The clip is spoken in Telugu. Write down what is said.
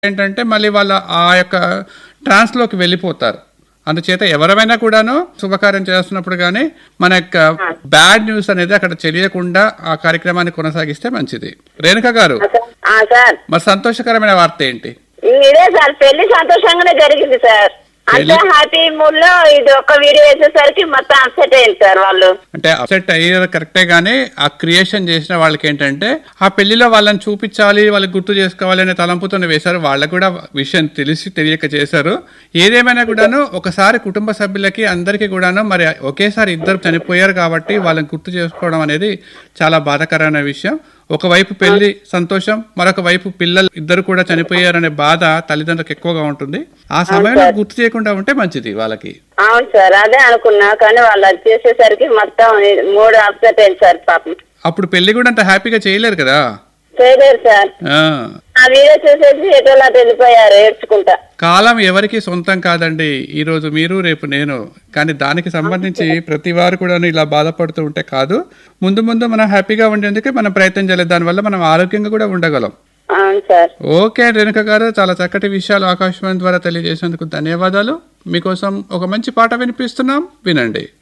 ఏంటంటే మళ్ళీ వాళ్ళ ఆ యొక్క ట్రాన్స్లోకి వెళ్ళిపోతారు అందుచేత ఎవరైనా కూడాను శుభకార్యం చేస్తున్నప్పుడు కానీ మన యొక్క బ్యాడ్ న్యూస్ అనేది అక్కడ తెలియకుండా ఆ కార్యక్రమాన్ని కొనసాగిస్తే మంచిది రేణుక గారు ఆ సార్ మరి సంతోషకరమైన వార్త ఏంటి ఇదే సార్ పెళ్లి సంతోషంగానే జరిగింది సార్ అంతా పెళ్లి- హ్యాపీ మూడ్ లో ఇది ఒక వీడియో వేసేసరికి మొత్తం అప్సెట్ అయింది సార్ వాళ్ళు అంటే అప్సెట్ అయ్యేది కరెక్టే కానీ ఆ క్రియేషన్ చేసిన వాళ్ళకి ఏంటంటే ఆ పెళ్లిలో వాళ్ళని చూపించాలి వాళ్ళకి గుర్తు చేసుకోవాలి అనే తలంపుతోనే వేశారు వాళ్ళకు కూడా విషయం తెలిసి తెలియక చేశారు ఏదేమైనా కూడాను ఒకసారి కుటుంబ సభ్యులకి అందరికీ కూడాను మరి ఒకేసారి ఇద్దరు చనిపోయారు కాబట్టి వాళ్ళని గుర్తు చేసుకోవడం అనేది చాలా బాధాకరమైన విషయం ఒకవైపు పెళ్లి సంతోషం మరొక వైపు పిల్లలు ఇద్దరు కూడా చనిపోయారనే బాధ తల్లిదండ్రులకు ఎక్కువగా ఉంటుంది ఆ సమయంలో గుర్తు చేయకుండా ఉంటే మంచిది వాళ్ళకి అవును సార్ అదే అనుకున్నా కానీ వాళ్ళు అది చేసేసరికి మొత్తం మూడు అప్సెట్ అయింది సార్ పాపం అప్పుడు పెళ్లి కూడా అంత హ్యాపీగా చేయలేరు కదా చేయలేరు సార్ ఆ ఆ వీడియో చూసేసి ఎటోలా వెళ్ళిపోయారు ఏడ్చుకుంటా కాలం ఎవరికి సొంతం కాదండి ఈ రోజు మీరు రేపు నేను కానీ దానికి సంబంధించి ప్రతి వారు కూడా ఇలా బాధపడుతూ ఉంటే కాదు ముందు ముందు మనం హ్యాపీగా ఉండేందుకే మనం ప్రయత్నం చేయాలి దానివల్ల మనం ఆరోగ్యంగా కూడా ఉండగలం అవును సార్ ఓకే రేణుక గారు చాలా చక్కటి విషయాలు ఆకాశవాణి ద్వారా తెలియజేసినందుకు ధన్యవాదాలు మీకోసం ఒక మంచి పాట వినిపిస్తున్నాం వినండి